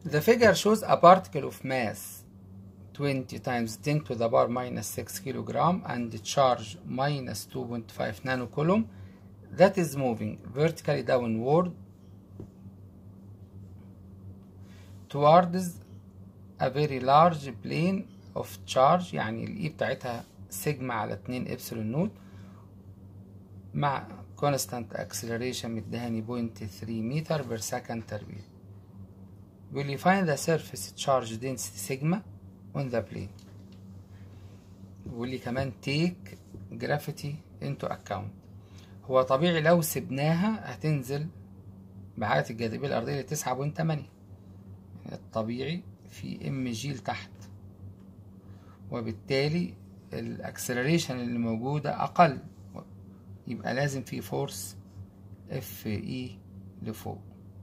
The figure shows a particle of mass 20 times 10 to the power minus 6 kilogram and charge minus 2.5 nanocoulomb that is moving vertically downward towards a very large plane of charge يعني الاي بتاعتها سيجما على 2 ابسلون نوت مع constant acceleration مدهاني 0.3 متر per second تربيع will you find the surface charge density sigma on the plane بيقول لي كمان take gravity into account هو طبيعي لو سبناها هتنزل بعادة الجاذبية الأرضية لتسعة بوينت تمانية الطبيعي في ام جي لتحت وبالتالي الاكسلريشن اللي موجودة أقل يبقى لازم في فورس اف اي لفوق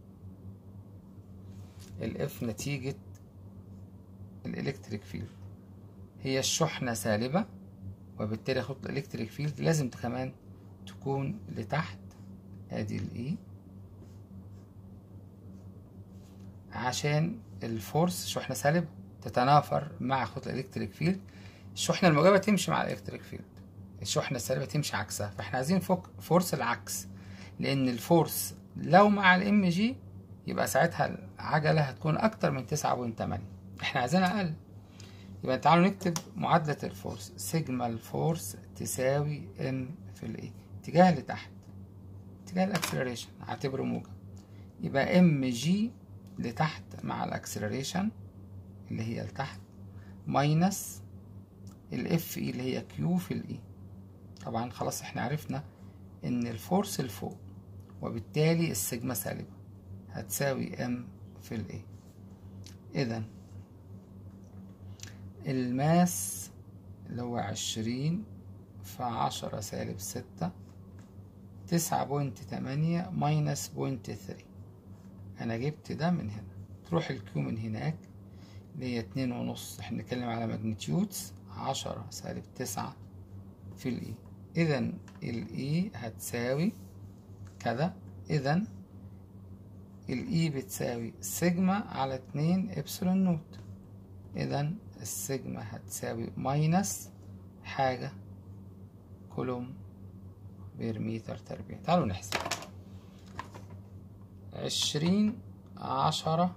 الاف نتيجة الالكتريك فيلد هي الشحنة سالبة وبالتالي خط الالكتريك فيلد لازم كمان تكون لتحت ادي الاي عشان الفورس شحنة سالبة تتنافر مع خط الالكتريك فيلد الشحنة الموجبة تمشي مع الالكتريك فيلد الشحنة السالبة تمشي عكسها فاحنا عايزين فوق فورس العكس لأن الفورس لو مع الام جي يبقى ساعتها العجلة هتكون أكتر من تسعة بوينت تمانية احنا عايزينها أقل يبقى تعالوا نكتب معادلة الفورس سيجما الفورس تساوي ام في الايه اتجاه لتحت اتجاه الاكسلريشن هعتبره موجب يبقى ام جي لتحت مع الاكسلريشن اللي هي لتحت ماينس الاف اي اللي هي كيو في الاي طبعا خلاص احنا عرفنا ان الفورس لفوق وبالتالي السيجما سالبة هتساوي ام في الاي اذا الماس اللي هو عشرين في عشرة سالب ستة تسعة بوينت تمانية ماينس بوينت ثري أنا جبت ده من هنا تروح الكيو من هناك اللي هي اتنين ونص احنا بنتكلم على ماجنتيودز عشرة سالب تسعة في الإي إذا الإي هتساوي كذا إذا الإي بتساوي سيجما على اتنين إبسلون نوت إذا السيجما هتساوي ماينس حاجة كولوم بير متر تربيع تعالوا نحسب عشرين عشرة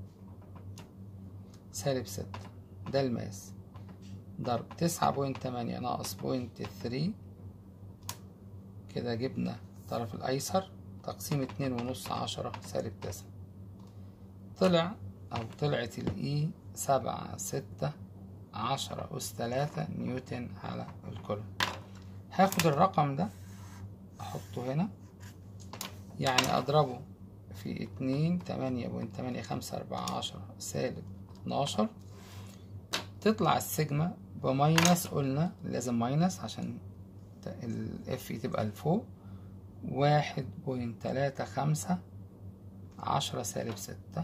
سالب ستة ده الماس ضرب تسعة بوينت تمانية ناقص بوينت ثري كده جبنا الطرف الأيسر تقسيم اتنين ونص عشرة سالب تسعة طلع أو طلعت الإي سبعة ستة عشرة أس تلاتة نيوتن على الكل هاخد الرقم ده أحطه هنا يعني أضربه في اتنين تمانية بوينت تمانية خمسة أربعة عشرة سالب اتناشر تطلع السيجما بماينس قلنا لازم ماينس عشان الاف تبقى لفوق واحد بوينت تلاتة خمسة عشرة سالب ستة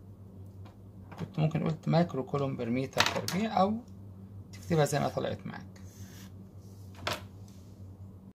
كنت ممكن قلت مايكرو كولوم بر متر تربيع أو تكتبها زي ما طلعت معاك